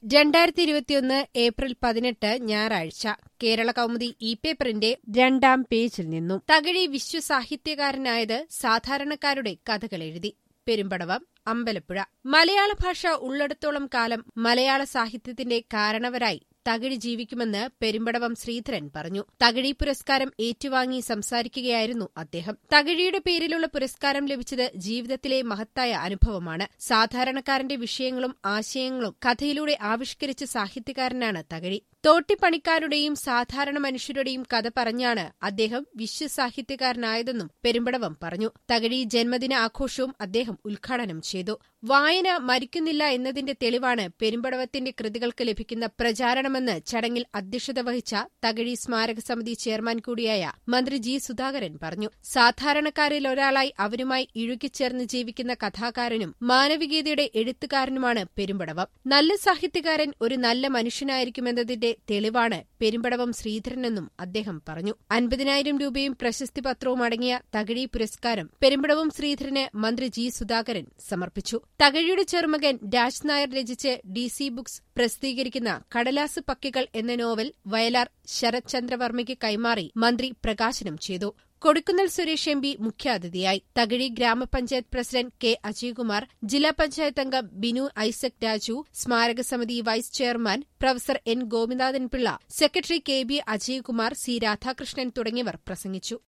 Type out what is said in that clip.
രണ്ടായിരത്തി ഇരുപത്തിയൊന്ന് ഏപ്രിൽ പതിനെട്ട് ഞായറാഴ്ച കേരള കൗമുദി ഇ പേപ്പറിന്റെ രണ്ടാം പേജിൽ നിന്നും തകഴി വിശ്വസാഹിത്യകാരനായത് സാധാരണക്കാരുടെ കഥകൾ എഴുതി പെരുമ്പടവം അമ്പലപ്പുഴ മലയാള ഭാഷ ഉള്ളിടത്തോളം കാലം മലയാള സാഹിത്യത്തിന്റെ കാരണവരായി തകഴി ജീവിക്കുമെന്ന് പെരുമ്പടവം ശ്രീധരൻ പറഞ്ഞു തകഴി പുരസ്കാരം ഏറ്റുവാങ്ങി സംസാരിക്കുകയായിരുന്നു അദ്ദേഹം തകഴിയുടെ പേരിലുള്ള പുരസ്കാരം ലഭിച്ചത് ജീവിതത്തിലെ മഹത്തായ അനുഭവമാണ് സാധാരണക്കാരന്റെ വിഷയങ്ങളും ആശയങ്ങളും കഥയിലൂടെ ആവിഷ്കരിച്ച സാഹിത്യകാരനാണ് തകഴി തോട്ടിപ്പണിക്കാരുടെയും സാധാരണ മനുഷ്യരുടെയും കഥ പറഞ്ഞാണ് അദ്ദേഹം വിശ്വസാഹിത്യകാരനായതെന്നും പെരുമ്പടവം പറഞ്ഞു തകഴി ജന്മദിന ആഘോഷവും അദ്ദേഹം ഉദ്ഘാടനം ചെയ്തു വായന മരിക്കുന്നില്ല എന്നതിന്റെ തെളിവാണ് പെരുമ്പടവത്തിന്റെ കൃതികൾക്ക് ലഭിക്കുന്ന പ്രചാരണമെന്ന് ചടങ്ങിൽ അധ്യക്ഷത വഹിച്ച തകഴി സ്മാരക സമിതി ചെയർമാൻ കൂടിയായ മന്ത്രി ജി സുധാകരൻ പറഞ്ഞു സാധാരണക്കാരിൽ ഒരാളായി അവരുമായി ഇഴുകിച്ചേർന്ന് ജീവിക്കുന്ന കഥാകാരനും മാനവികതയുടെ എഴുത്തുകാരനുമാണ് പെരുമ്പടവം നല്ല സാഹിത്യകാരൻ ഒരു നല്ല മനുഷ്യനായിരിക്കുമെന്നതിന്റെ തെളിവാണ് പെരുമ്പടവം ശ്രീധരനെന്നും അദ്ദേഹം പറഞ്ഞു അൻപതിനായിരം രൂപയും പ്രശസ്തി പത്രവും അടങ്ങിയ തകഴി പുരസ്കാരം പെരുമ്പടവം ശ്രീധരന് മന്ത്രി ജി സുധാകരൻ സമർപ്പിച്ചു തകഴിയുടെ ചെറുമകൻ രാജ് നായർ രചിച്ച് ഡി സി ബുക്സ് പ്രസിദ്ധീകരിക്കുന്ന കടലാസ് പക്കികൾ എന്ന നോവൽ വയലാർ ശരത് ചന്ദ്രവർമ്മയ്ക്ക് കൈമാറി മന്ത്രി പ്രകാശനം ചെയ്തു കൊടിക്കുന്നിൽ സുരേഷ് എം പി മുഖ്യാതിഥിയായി തകഴി ഗ്രാമപഞ്ചായത്ത് പ്രസിഡന്റ് കെ അജയ്കുമാർ ജില്ലാ പഞ്ചായത്ത് അംഗം ബിനു ഐസക് രാജു സ്മാരക സമിതി vice chairman professor N Gopinathan Pillai secretary K B Ajaykumar C Radhakrishnan തുടങ്ങിയവർ പ്രസംഗിച്ചു